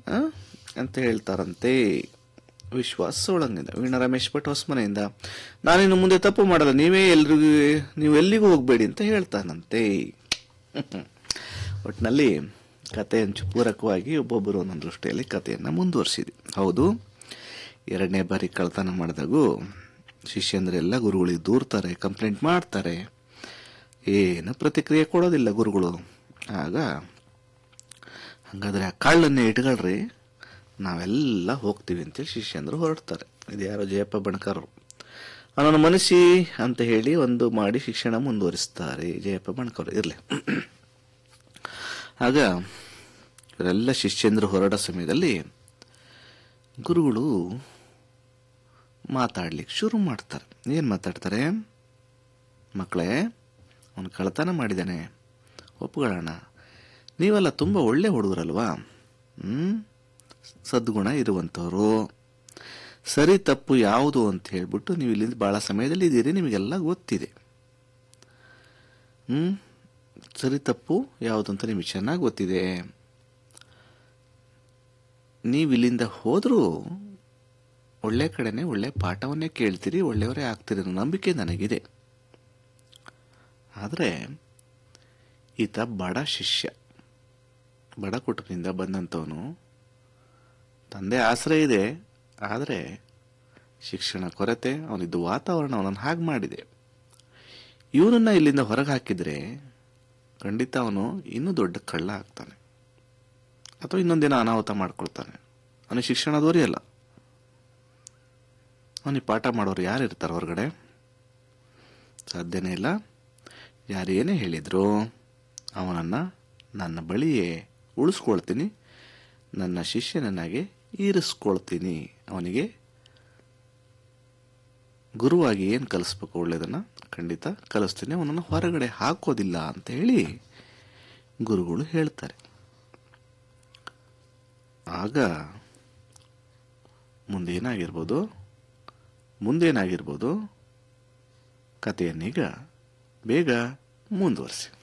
ಆ? ಅಂತ ಹೇಳ್ತಾರಂತೆ ವಿಶ್ವಾಸ ಸೋಳಂಗಿಂದ ವೀಣಾ ರಮೇಶ್ ಭಟ್ ಹೊಸಮನೆಯಿಂದ ನಾನಿನ್ನು ಮುಂದೆ ತಪ್ಪು ಮಾಡಲ್ಲ ನೀವೇ ಎಲ್ರಿಗೂ ನೀವು ಎಲ್ಲಿಗೂ ಹೋಗ್ಬೇಡಿ ಅಂತ ಹೇಳ್ತಾನಂತೆ ಒಟ್ಟಿನಲ್ಲಿ ಕತೆ ಹಂಚು ಪೂರಕವಾಗಿ ಒಬ್ಬೊಬ್ಬರು ಒಂದೊಂದು ದೃಷ್ಟಿಯಲ್ಲಿ ಕಥೆಯನ್ನು ಮುಂದುವರಿಸಿದ್ವಿ ಹೌದು ಎರಡನೇ ಬಾರಿ ಕಳ್ತನ ಮಾಡಿದಾಗೂ ಶಿಷ್ಯಂದ್ರೆಲ್ಲ ಗುರುಗಳಿಗೆ ದೂರ್ತಾರೆ ಕಂಪ್ಲೇಂಟ್ ಮಾಡ್ತಾರೆ ಏನು ಪ್ರತಿಕ್ರಿಯೆ ಕೊಡೋದಿಲ್ಲ ಗುರುಗಳು ಆಗ ಹಾಗಾದ್ರೆ ಆ ಕಾಳನ್ನೇ ಇಟ್ಕೊಳ್ರಿ ನಾವೆಲ್ಲ ಹೋಗ್ತೀವಿ ಅಂತೇಳಿ ಶಿಷ್ಯಂದ್ರು ಹೊರಡ್ತಾರೆ ಇದು ಯಾರೋ ಜಯಪ್ಪ ಬಣಕರ್ ಅವನನ್ನು ಮನಸ್ಸಿ ಅಂತ ಹೇಳಿ ಒಂದು ಮಾಡಿ ಶಿಕ್ಷಣ ಮುಂದುವರಿಸ್ತಾರೆ ಜಯಪ್ಪ ಬಣಕರ್ ಇರಲಿ ಆಗ ಇವರೆಲ್ಲ ಶಿಷ್ಯಂದ್ರು ಹೊರಡೋ ಸಮಯದಲ್ಲಿ ಗುರುಗಳು ಮಾತಾಡ್ಲಿಕ್ಕೆ ಶುರು ಮಾಡ್ತಾರೆ ಏನು ಮಾತಾಡ್ತಾರೆ ಮಕ್ಕಳೇ ಅವನು ಕಳ್ಳತನ ಮಾಡಿದ್ದಾನೆ ಒಪ್ಕೊಳ್ಳೋಣ ನೀವೆಲ್ಲ ತುಂಬ ಒಳ್ಳೆ ಹುಡುಗರಲ್ವಾ ಹ್ಞೂ ಸದ್ಗುಣ ಇರುವಂಥವ್ರು ಸರಿ ತಪ್ಪು ಯಾವುದು ಅಂತ ಹೇಳ್ಬಿಟ್ಟು ನೀವು ಇಲ್ಲಿಂದ ಭಾಳ ಸಮಯದಲ್ಲಿ ಇದ್ದೀರಿ ನಿಮಗೆಲ್ಲ ಗೊತ್ತಿದೆ ಹ್ಞೂ ಸರಿ ತಪ್ಪು ಯಾವುದು ಅಂತ ನಿಮಗೆ ಚೆನ್ನಾಗಿ ಗೊತ್ತಿದೆ ನೀವು ಇಲ್ಲಿಂದ ಹೋದರೂ ಒಳ್ಳೆ ಕಡೆನೇ ಒಳ್ಳೆ ಪಾಠವನ್ನೇ ಕೇಳ್ತೀರಿ ಒಳ್ಳೆಯವರೇ ಆಗ್ತೀರಿ ಅನ್ನೋ ನಂಬಿಕೆ ನನಗಿದೆ ಆದರೆ ಈತ ಬಡ ಶಿಷ್ಯ ಬಡ ಕುಟುಂಬದಿಂದ ಬಂದಂಥವನು ತಂದೆ ಆಶ್ರಯ ಇದೆ ಆದರೆ ಶಿಕ್ಷಣ ಕೊರತೆ ಅವನಿದ್ದು ವಾತಾವರಣ ಅವನನ್ನು ಹಾಗೆ ಮಾಡಿದೆ ಇವನನ್ನ ಇಲ್ಲಿಂದ ಹೊರಗೆ ಹಾಕಿದರೆ ಖಂಡಿತ ಅವನು ಇನ್ನೂ ದೊಡ್ಡ ಕಳ್ಳ ಆಗ್ತಾನೆ ಅಥವಾ ಇನ್ನೊಂದಿನ ಅನಾಹುತ ಮಾಡ್ಕೊಳ್ತಾನೆ ಅವನಿಗೆ ಶಿಕ್ಷಣ ದೊರೆಯಲ್ಲ ಅವನಿಗೆ ಪಾಠ ಮಾಡೋರು ಯಾರು ಇರ್ತಾರೆ ಹೊರಗಡೆ ಸಾಧ್ಯನೇ ಇಲ್ಲ ಯಾರು ಏನೇ ಹೇಳಿದ್ರು ಅವನನ್ನು ನನ್ನ ಬಳಿಯೇ ಉಳಿಸ್ಕೊಳ್ತೀನಿ ನನ್ನ ಶಿಷ್ಯನನ್ನಾಗೆ ಇರಿಸ್ಕೊಳ್ತೀನಿ ಅವನಿಗೆ ಗುರುವಾಗಿ ಏನು ಕಲಿಸ್ಬೇಕು ಒಳ್ಳೇದನ್ನು ಖಂಡಿತ ಕಲಿಸ್ತೀನಿ ಅವನನ್ನು ಹೊರಗಡೆ ಹಾಕೋದಿಲ್ಲ ಅಂತ ಹೇಳಿ ಗುರುಗಳು ಹೇಳ್ತಾರೆ ಆಗ ಮುಂದೇನಾಗಿರ್ಬೋದು ಮುಂದೇನಾಗಿರ್ಬೋದು ಕಥೆಯನ್ನೀಗ ಬೇಗ ಮುಂದುವರಿಸಿ